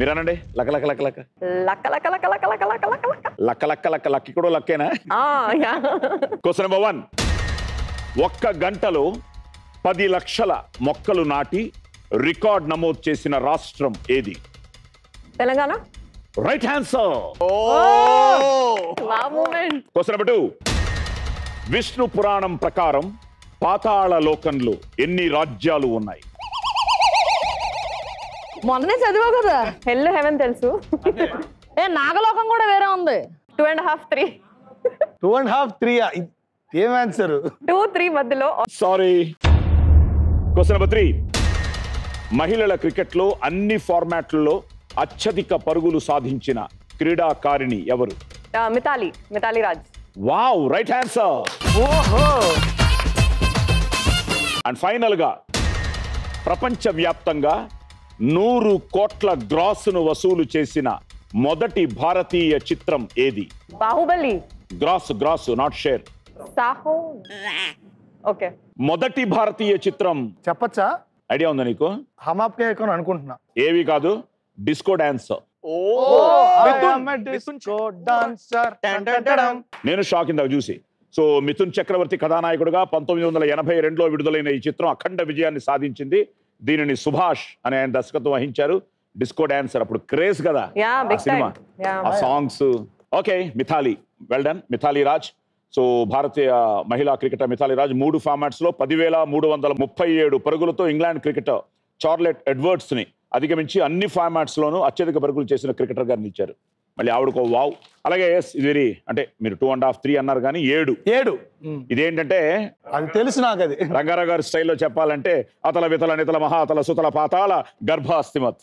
మీరనండి లక్క లక్క లక్క లక్క లక్క లక్క లక్క లక్క లక్క లక్క లక్క లక్క లక్క లక్క లక్క లక్కి కూడా లక్కేనా ఆ, యా. క్వశ్చన్ నెంబర్ వన్ ఒక్క గంటలో పది లక్షల మొక్కలు నాటి రికార్డ్ నమోదు చేసిన రాష్ట్రం ఏది Telangana right answer wow moment question number two Vishnu Puranam ప్రకారం పాతాళ లోకంలో ఎన్ని రాజ్యాలు ఉన్నాయి మొన్ననే చదివావు కదా హెల్ హెవెన్ తెలుసు ఏ నాగలోకం కూడా వేరే ఉంది two and half three two and half three ఏం ఆన్సర్ టూ త్రీ మధ్యలో సారీ క్వశ్చన్ నెంబర్ త్రీ మహిళల క్రికెట్లో అన్ని ఫార్మాట్లలో అత్యధిక పరుగులు సాధించిన క్రీడాకారిణి ఎవరు ఆ, Mithali Mithali Raj wow right answer ఓహో అండ్ ఫైనల్ గా ప్రపంచవ్యాప్తంగా నూరు కోట్ల గ్రాసును వసూలు చేసిన మొదటి భారతీయ చిత్రం ఏది Baahubali gross gross not share Saaho okay మొదటి భారతీయ చిత్రం చెప్పచ్చా ఐడియా ఉందా నీకు హమాప్కే ఎక్కువ అనుకుంటున్నా ఏవి కాదు డిస్కో డాన్స్ నేను షాక్ ఇందాక చూసి సో మిథున్ చక్రవర్తి కథానాయకుడుగా పంతొమ్మిది వందల ఎనభై రెండులో విడుదలైన ఈ చిత్రం అఖండ విజయాన్ని సాధించింది దీనిని సుభాష్ అనే ఆయన దర్శకత్వం వహించారు డిస్కో డాన్సర్ అప్పుడు క్రేజ్ కదా Yeah, ఆ big సినిమా time. Yeah. ఆ songs okay Mithali well done Mithali Raj so భారతీయ మహిళా క్రికెటర్ మిథాలి రాజ్ మూడు ఫార్మాట్స్ లో పదివేల మూడు వందల ముప్పై ఏడు పరుగులతో ఇంగ్లాండ్ క్రికెటర్ చార్లెట్ ఎడ్వర్డ్స్ ని అధిగమించి అన్ని ఫార్మాట్స్ లోనూ అత్యధిక పరుగులు చేసిన క్రికెటర్ గారిని ఇచ్చారు మళ్ళీ ఆవిడకో వావ్ అలాగే ఎస్ ఇది వెరీ అంటే మీరు టూ అండ్ హాఫ్ త్రీ అన్నారు కానీ ఏడు ఏడు ఉమ్. ఇదేంటంటే అది తెలుసు నాకు అది రంగారావు గారి స్టైల్లో చెప్పాలంటే అతల వితల నితల మహాతల సుతల పాతాళ గర్భాస్తిమత్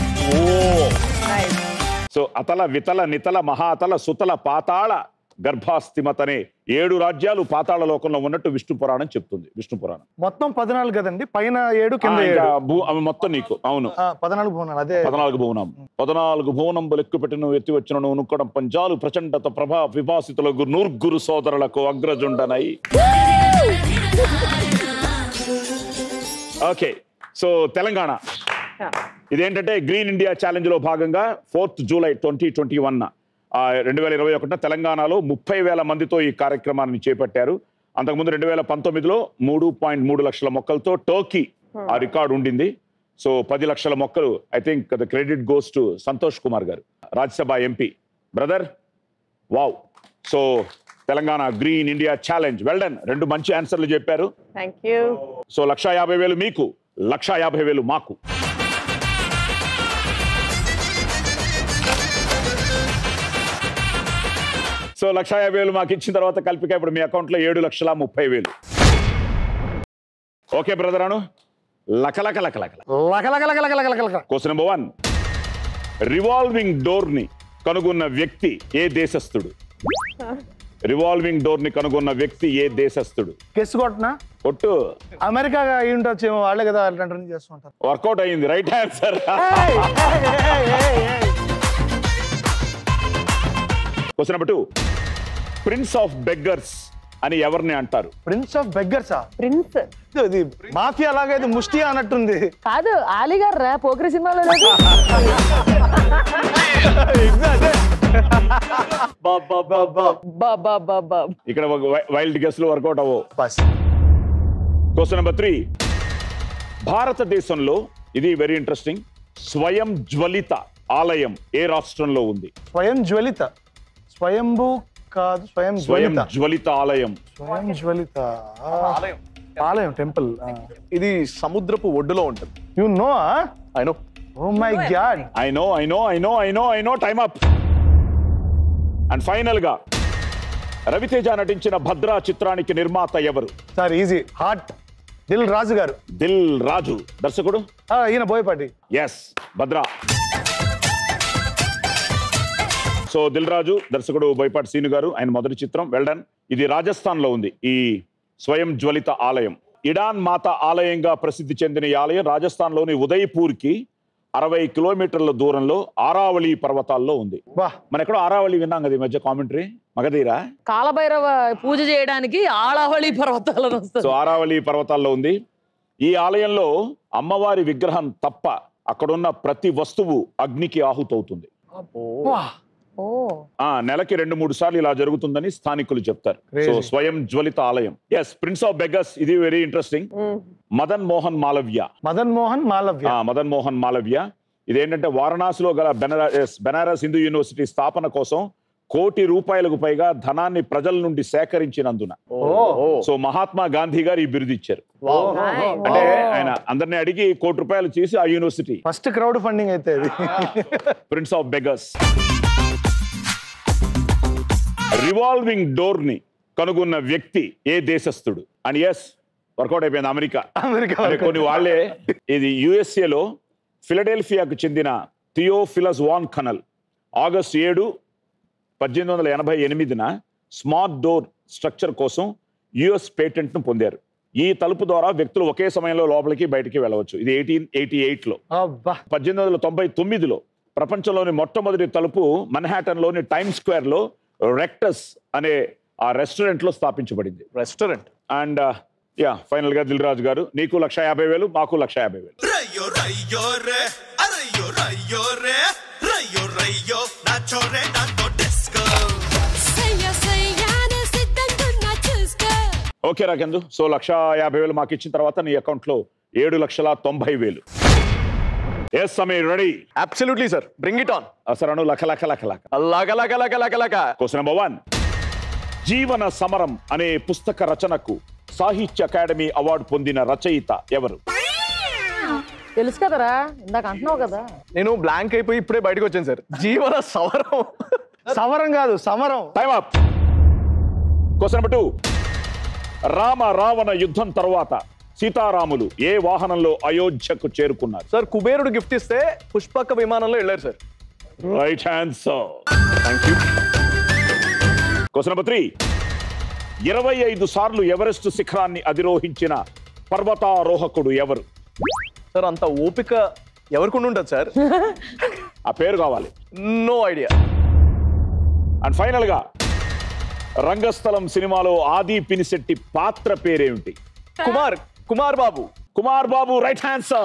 సో అతల వితల నితల మహాతల సుతల పాతాళ గర్భాస్తిమత్ అనే ఏడు రాజ్యాలు పాతాళ లోకంలో ఉన్నట్టు విష్ణు పురాణం చెప్తుంది విష్ణు పురాణం మొత్తం పద్నాలుగు కదండి పైన ఏడు ఆ, కింద ఇంకా ఏడు భూ అవి మొత్తం నీకు అవును ఆ, పద్నాలుగు భవనాలు అదే పద్నాలుగు భువనం పద్నాలుగు భువనంబులు ఎక్కువ పెట్టిన ఎత్తి వచ్చిన నుక్కడం పంజాలు ప్రచండత ప్రభా విభాసితులకు నూర్గురు సోదరులకు అగ్రజుండనై ఓకే సో తెలంగాణ ఇదేంటంటే గ్రీన్ ఇండియా ఛాలెంజ్ లో భాగంగా fourth July twenty twenty one రెండు వేల ఇరవై ఒకటిన తెలంగాణలో ముప్పై వేల మందితో ఈ కార్యక్రమాన్ని చేపట్టారు అంతకుముందు రెండు వేల పంతొమ్మిదిలో మూడు పాయింట్ మూడు లక్షల మొక్కలతో టోకీ ఆ రికార్డు ఉండింది సో పది లక్షల మొక్కలు I think the credit goes to Santosh Kumar garu Rajya Sabha MP brother wow so Telangana green India challenge well done రెండు మంచి ఆన్సర్లు చెప్పారు థ్యాంక్ యూ సో లక్ష యాభై వేలు మీకు లక్ష యాభై వేలు మాకు సో లక్ష యాభై వేలు మాకు ఇచ్చిన తర్వాత కలిపిక ఇప్పుడు మీ అకౌంట్లో ఏడు లక్షల ముప్పై వేలు ఓకే బ్రదర్ అను లక లక లక లక లక లక లక లక లక లక లక question number one revolving door ని కనుగొన్న వ్యక్తి ఏ దేశస్థుడు రివాల్వింగ్ డోర్ ని కనుగొన్న వ్యక్తి ఏ దేశస్థుడు గెస్ కొట్టినా కొట్టు అమెరికా అయి ఉండొచ్చేమో వాళ్ళే కదా అట్లాంటి చేస్తుంటారు వర్కౌట్ అయ్యింది right answer question number two prince of beggars అని ఎవరిని అంటారు ప్రిన్స్ ఆఫ్ బెగ్గర్సా ప్రిన్స్ ఇది మాఫియా లాగా ఇది ముష్టి అన్నట్టుంది కాదు ఆలీ గారు రా పోకరి సినిమాలో లేదు బాబా బాబా ఇక్కడ వైల్డ్ గెస్ట్లు వర్కౌట్ అవ్వవు బస్ క్వశ్చన్ నెంబర్ త్రీ భారతదేశంలో ఇది వెరీ ఇంట్రెస్టింగ్ స్వయం జ్వలిత ఆలయం ఏ రాష్ట్రంలో ఉంది స్వయం జ్వలిత స్వయంభూ కాదు స్వయం స్వయం జ్వలిత జ్వలిత ఆలయం స్వయం జ్వలిత ఆలయం టెంపుల్ ఇది సముద్రపు ఒడ్డులో ఉంటుంది you know I know oh my God I know I know I know I know I know time up and final గా రవితేజ నటించిన భద్రా చిత్రానికి నిర్మాత ఎవరు sir easy heart Dil Raju garu Dil Raju దర్శకుడు ఆ, ఈయన బోయపాటి ఎస్ భద్రా సో దిల్ రాజు దర్శకుడు బోయపాటి సీను గారు ఆయన మొదటి చిత్రం వెల్డన్ ఇది రాజస్థాన్ లో ఉంది ఈ స్వయం జ్వలిత ఆలయం ఇడాన్ మాత ఆలయంగా ప్రసిద్ధి చెందిన ఈ ఆలయం రాజస్థాన్ లోని ఉదయ్పూర్ కి అరవై కిలోమీటర్ల దూరంలో ఆరావళి పర్వతాల్లో ఉంది బా మన ఎక్కడో ఆరావళి విన్నాం కదా ఈ మధ్య కామెంటరీ మగధీరా కాలభైరవ పూజ చేయడానికి ఆళావళి పర్వతాలను సో వస్తారు ఆరావళి పర్వతాల్లో ఉంది ఈ ఆలయంలో అమ్మవారి విగ్రహం తప్ప అక్కడున్న ప్రతి వస్తువు అగ్నికి ఆహుతవుతుంది వా. ఓ ఆ నెలకి రెండు మూడు సార్లు ఇలా జరుగుతుందని స్థానికులు చెప్తారు Crazy. సో స్వయం జ్వలిత ఆలయం ఎస్ ప్రిన్స్ ఆఫ్ బెగస్ ఇది వెరీ ఇంట్రెస్టింగ్ మదన్ మోహన్ మాలవ్య మదన్ మోహన్ మాలవ్య ఆ, మదన్ మోహన్ మాలవ్య ఇదేంటంటే వారణాసిలో గల బెనారస్ బెనారస్ హిందూ యూనివర్సిటీ స్థాపన కోసం కోటి రూపాయలకు పైగా ధనాన్ని ప్రజల నుండి సేకరించినందున ఓ సో మహాత్మా గాంధీ గారు ఈ బిరుదు ఇచ్చారు Nice. అంటే ఆయన అందరిని అడిగి కోటి రూపాయలు చేసి ఆ యూనివర్సిటీ ఫస్ట్ క్రౌడ్ ఫండింగ్ అయితే ఇది prince of beggars revolving door ని కనుగొన్న వ్యక్తి ఏ దేశస్థుడు అండ్ ఎస్ వర్కౌట్ అయిపోయింది అమెరికా అమెరికా అంటే కొన్ని వాళ్ళే ఇది USA లో ఫిలడెల్ఫియాకు చెందిన థియోఫిలస్ వాన్ కనల్ ఆగస్ట్ ఏడు పద్దెనిమిది వందల ఎనభై ఎనిమిదిన స్మార్ట్ డోర్ స్ట్రక్చర్ కోసం యుఎస్ పేటెంట్ ను పొందారు ఈ తలుపు ద్వారా వ్యక్తులు ఒకే సమయంలో లోపలికి బయటికి వెళ్ళవచ్చు ఇది ఎయిటీన్ ఎయిటీ ఎయిట్లో అబ్బా పద్దెనిమిది వందల తొంభై తొమ్మిదిలో ప్రపంచంలోని మొట్టమొదటి తలుపు మన్హాటన్లోని టైమ్ స్క్వేర్లో రెక్టస్ అనే ఆ రెస్టారెంట్లో స్థాపించబడింది రెస్టారెంట్ అండ్ యా ఫైనల్ గా దిల్ రాజు గారు నీకు లక్ష యాభై వేలు మాకు లక్ష యాభై వేలు రయ్యో రయ్యో రే అరయ్యో రయ్యో రే రయ్యో రయ్యో నాచో రే నాతో డిస్కో సయ్య సయ్యాన సిద్ధంగున్నా చూసుకో ఓకే రాకేందు సో లక్ష యాభై వేలు మాకు ఇచ్చిన తర్వాత నీ అకౌంట్ లో ఏడు లక్షల తొంభై వేలు yes Sameer ready absolutely sir bring it on అసలు లక్ష లక్ష లక్ష లక్ష లక లక లక లక లక క్వశ్చన్ నెంబర్ వన్ జీవన సమరం అనే పుస్తక రచనకు సాహిత్య అకాడమీ అవార్డు పొందిన రచయిత ఎవరు తెలుసు కదరా ఇందాక అంటున్నావు కదా నేను బ్లాంక్ అయిపోయి ఇప్పుడే బయటకు వచ్చాను సార్ జీవన సవరం సమరం కాదు సమరం time up question number two Rama Ravana యుద్ధం తర్వాత సీతారాములు ఏ వాహనంలో అయోధ్యకు చేరుకున్నారు సార్ కుబేరుడు గిఫ్ట్ ఇస్తే పుష్పక విమానంలో వెళ్ళారు sir right answer thank you question number three ఇరవై ఐదు సార్లు ఎవరెస్ట్ శిఖరాన్ని అధిరోహించిన పర్వతారోహకుడు ఎవరు సార్ అంత ఓపిక ఎవరికి ఉండి ఉంటుంది సార్ ఆ పేరు కావాలి నో ఐడియా అండ్ ఫైనల్ గా రంగస్థలం సినిమాలో ఆది పినిశెట్టి పాత్ర పేరేమిటి Kumar Kumar Babu Kumar Babu right answer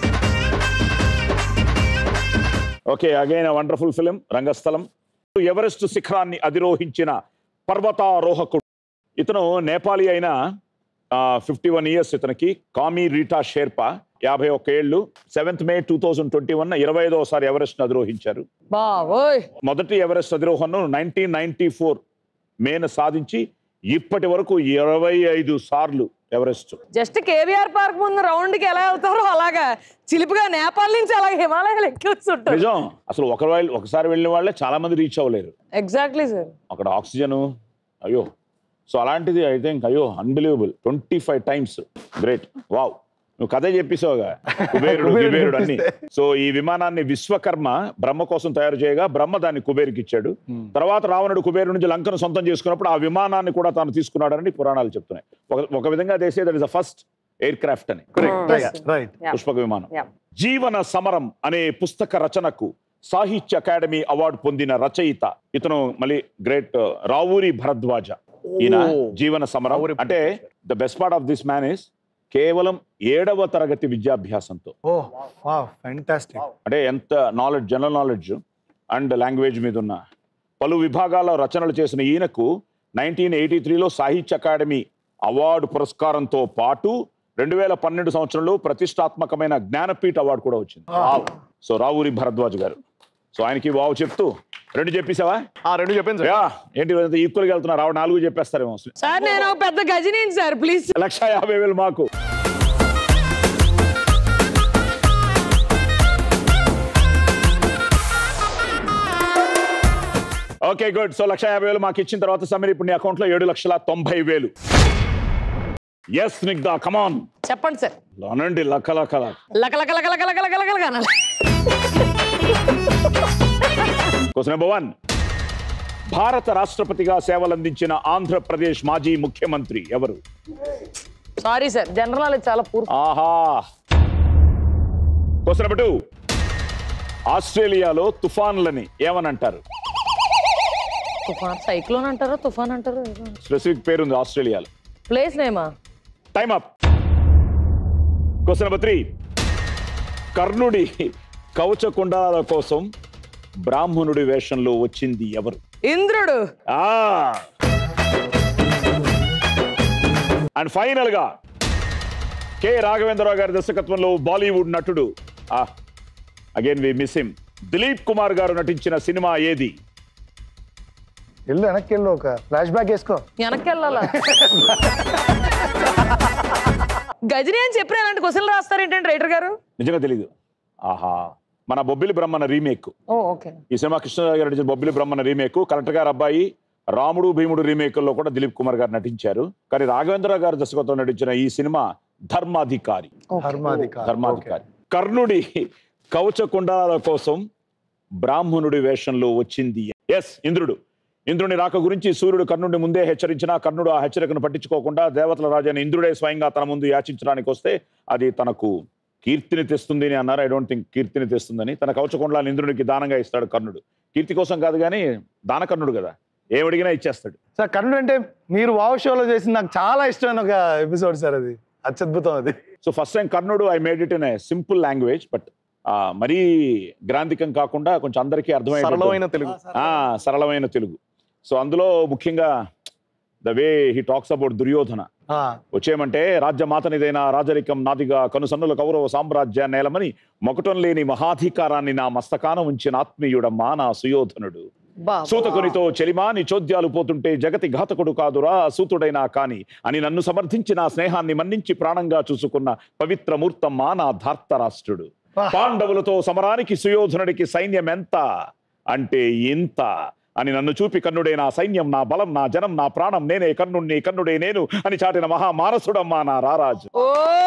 okay again wonderful film Rangasthalam Everest శిఖరాన్ని అధిరోహించిన పర్వతారోహకుడు ఇతను నేపాలీ అయిన ఫిఫ్టీ వన్ ఇయర్స్ ఇతనికి కామి రీటా షేర్పా యాభై ఒక్క ఏళ్ళు seventh May two thousand twenty one ఇరవై ఐదోసారి ఎవరెస్ట్ అధిరోహించారు బావోయ్ మొదటి ఎవరెస్ట్ అధిరోహణను నైన్టీన్ నైన్టీ ఫోర్ మేన సాధించి ఇప్పటి వరకు ఇరవై ఐదు సార్లు ఎవరెస్ట్ జస్ట్ కేవీఆర్ పార్క్ ముందు రౌండ్ కి ఎలా వెళ్తారో అలాగా చిలిపిగా నేపాల్ నుంచి అలా హిమాలయాలు ఎక్కిస్తుంటారు నిజం అసలు ఒక ఒకసారి వెళ్ళిన వాళ్ళే చాలా మంది రీచ్ అవ్వలేరు ఎగ్జాక్ట్లీ సార్ అక్కడ ఆక్సిజన్ అయ్యో సో అలాంటిది ఐ థింక్ అయ్యో unbelievable twenty five times great wow నువ్వు కథే చెప్పేసావుగా కుబేరుడు కుబేరుడు అన్ని సో ఈ విమానాన్ని విశ్వకర్మ బ్రహ్మ కోసం తయారు చేయగా బ్రహ్మ దాన్ని కుబేరుకి ఇచ్చాడు తర్వాత రావణుడు కుబేరు నుంచి లంకను సొంతం చేసుకున్నప్పుడు ఆ విమానాన్ని కూడా తాను తీసుకున్నాడని పురాణాలు చెప్తున్నాయి ఒక ఒక విధంగా దేశే that is the first aircraft అని రైట్ రైట్ Yeah. పుష్పక విమానం Yeah. జీవన సమరం అనే పుస్తక రచనకు సాహిత్య అకాడమీ అవార్డు పొందిన రచయిత ఇతను మళ్ళీ గ్రేట్ రావూరి భరద్వాజ ఈయన Oh. జీవన సమరం రావూరి అంటే the best part of this man is కేవలం ఏడవ తరగతి విద్యాభ్యాసంతో ఓ వా ఫ్యాంటాస్టిక్ అంటే ఎంత knowledge general knowledge and language మీద ఉన్న పలు విభాగాల్లో రచనలు చేసిన ఈయనకు నైన్టీన్ ఎయిటీ త్రీలో సాహిత్య అకాడమీ అవార్డు పురస్కారంతో పాటు రెండు వేల పన్నెండు సంవత్సరంలో ప్రతిష్టాత్మకమైన జ్ఞానపీఠ అవార్డు కూడా వచ్చింది సో రావూరి భరద్వాజ్ గారు సో ఆయనకి వావ్ చెప్తూ రెండు చెప్పేసావా ఆ రెండు చెప్పాను సార్ యా ఏంటి ఈక్వల్ గా వెళ్తున్నారు రావు నాలుగు చెప్పేస్తారేమో సార్ నేను ఒక పెద్ద గజనీని సార్ ప్లీజ్ లక్ష యాభై వేలు మాకు ఓకే గుడ్ సో లక్ష యాభై వేలు మాకు ఇచ్చిన తర్వాత సమీర్ ఇప్పుడు నీ అకౌంట్ లో ఏడు లక్షల తొంభై వేలు ఎస్ నిగ్ధ కమాన్ చెప్పండి సార్ అనండి లక్క లక్క లక్క లక లక లక లక లక లక లక లక అనాలి. క్వశ్చన్ నెంబర్ వన్ భారత రాష్ట్రపతిగా సేవలందించిన ఆంధ్రప్రదేశ్ మాజీ ముఖ్యమంత్రి ఎవరు సారీ సార్ జనరల్ నాలెడ్జ్ చాలా పూర్తి ఆహా క్వశ్చన్ నెంబర్ టూ ఆస్ట్రేలియాలో తుఫాన్లని ఏమని అంటారు తుఫాన్ సైక్లోన్ అంటారు తుఫాన్ అంటారు స్పెసిఫిక్ పేరు ఉంది ఆస్ట్రేలియాలో ప్లేస్ నేమా time up question number three కర్ణుడి కవచ కుండలాల కోసం బ్రాహ్మణుడి వేషంలో వచ్చింది ఎవరు ఇంద్రుడు ఆ అండ్ ఫైనల్ గా కె రాఘవేంద్రరావు గారి దర్శకత్వంలో బాలీవుడ్ నటుడు again we miss him Dilip Kumar garu నటించిన సినిమా ఏది వెళ్ళు వెనక్కి వెళ్ళు ఒక ఫ్లాష్ బ్యాక్ వేసుకో వెనక్కి వెళ్ళాలా గజని అని చెప్పిన ఇలాంటి క్వశ్చన్లు రాస్తారు ఏంటంటే రైటర్ గారు నిజంగా తెలీదు ఆహా మన Bobbili Brahmanna remake oh okay ఈ సినిమా కృష్ణరాజు గారు నటించిన బొబ్బిలి బ్రహ్మణ రీమేక్ కలెక్టర్ గారు అబ్బాయి రాముడు భీముడు రీమేక్లో కూడా దిలీప్ కుమార్ గారు నటించారు కానీ రాఘవేంద్ర గారు దర్శకత్వం నటించిన ఈ సినిమా ధర్మాధికారి ధర్మాధికారి ధర్మాధికారి కర్ణుడి కవచ కుండలాల కోసం బ్రాహ్మణుడి వేషంలో వచ్చింది ఎస్ ఇంద్రుడు ఇంద్రుని రాక గురించి సూర్యుడు కర్ణుడిని ముందే హెచ్చరించినా కర్ణుడు ఆ హెచ్చరికను పట్టించుకోకుండా దేవతల రాజైన ఇంద్రుడే స్వయంగా తన ముందు యాచించడానికి వస్తే అది తనకు కీర్తిని తెస్తుంది అని అన్నారు ఐ డోంట్ థింక్ కీర్తిని తెస్తుందని తన కవచకుండలాన్ని ఇంద్రునికి దానంగా ఇస్తాడు కర్ణుడు కీర్తి కోసం కాదు కానీ దానకర్ణుడు కదా ఏమడిగినా ఇచ్చేస్తాడు సార్ కర్ణుడు అంటే మీరు వావ్ షోలో చేసింది నాకు చాలా ఇష్టమైన ఒక ఎపిసోడ్ సార్ అది అత్యద్భుతం అది సో ఫస్ట్ టైం కర్ణుడు I made it in a simple language but మరీ గ్రాంధికం కాకుండా కొంచెం అందరికీ అర్థమయ్యే సరళమైన తెలుగు ఆ, సరళమైన తెలుగు సో అందులో ముఖ్యంగా the way he talks about Duryodhana ఆ, వచ్చేయమంటే రాజ్యమాతనిదైన రాజరికం నాదిగా కనుసన్నుల కౌరవ సామ్రాజ్యాన్ని నేలమని మొకటం లేని మహాధికారాన్ని నా మస్తకాన ఉంచిన ఆత్మీయుడమ్మా నా సుయోధనుడు బా సూతకునితో చెలిమా నీ చోద్యాలు పోతుంటే జగతి ఘాతకుడు కాదురా సూతుడైనా కాని అని నన్ను సమర్థించి నా స్నేహాన్ని మన్నించి ప్రాణంగా చూసుకున్న పవిత్ర మూర్తమ్మా నా ధార్తరాష్ట్రుడు పాండవులతో సమరానికి సుయోధనుడికి సైన్యం ఎంత అంటే ఇంత అని నన్ను చూపి కన్నుడే నా సైన్యం నా బలం నా జనం నా ప్రాణం నేనే కన్నుణ్ణి కన్నుడే నేను అని చాటిన మహా మానసుడమ్మా నా రారాజు ఓ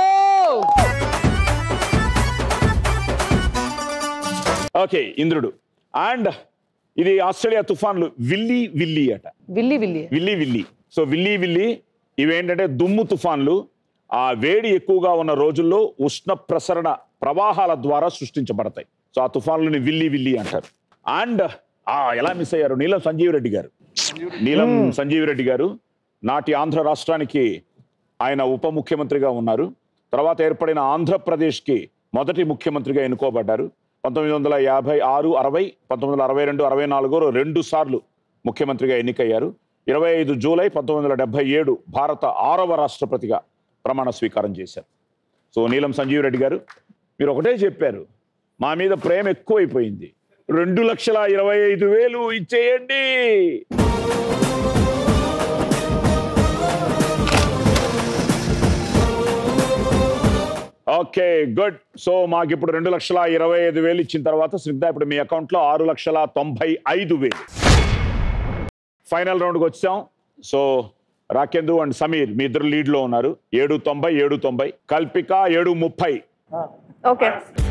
ఓకే ఇంద్రుడు అండ్ ఇది ఆస్ట్రేలియా తుఫాన్లు విల్లి విల్లి అట willy willy willy willy so willy willy ఇవేంటంటే దుమ్ము తుఫాన్లు ఆ వేడి ఎక్కువగా ఉన్న రోజుల్లో ఉష్ణ ప్రసరణ ప్రవాహాల ద్వారా సృష్టించబడతాయి సో ఆ తుఫాన్లని విల్లి విల్లి అంటారు అండ్ ఆ ఎలా మిస్ అయ్యారు నీలం సంజీవ్ రెడ్డి గారు నీలం సంజీవ్ రెడ్డి గారు నాటి ఆంధ్ర రాష్ట్రానికి ఆయన ఉప ముఖ్యమంత్రిగా ఉన్నారు తర్వాత ఏర్పడిన ఆంధ్రప్రదేశ్కి మొదటి ముఖ్యమంత్రిగా ఎన్నుకోబడ్డారు పంతొమ్మిది వందల యాభై ఆరు అరవై పంతొమ్మిది వందల అరవై రెండు అరవై నాలుగులో రెండు సార్లు ముఖ్యమంత్రిగా ఎన్నికయ్యారు ఇరవై ఐదు జూలై పంతొమ్మిది వందల డెబ్బై ఏడు భారత ఆరవ రాష్ట్రపతిగా ప్రమాణ స్వీకారం చేశారు సో నీలం సంజీవ్ రెడ్డి గారు మీరు ఒకటే చెప్పారు మా మీద ప్రేమ ఎక్కువైపోయింది రెండు లక్షల ఇరవై ఐదు వేలు ఇచ్చేయండి ఓకే గుడ్ సో మాకు ఇప్పుడు రెండు లక్షల ఇరవై ఐదు వేలు ఇచ్చిన తర్వాత స్నిగ్ధ ఇప్పుడు మీ అకౌంట్లో ఆరు లక్షల తొంభై ఐదు వేలు ఫైనల్ రౌండ్కి వచ్చాం సో రాకేందు అండ్ సమీర్ మీ ఇద్దరు లీడ్లో ఉన్నారు ఏడు తొంభై ఏడు తొంభై కల్పిక ఏడు ముప్పై ఓకే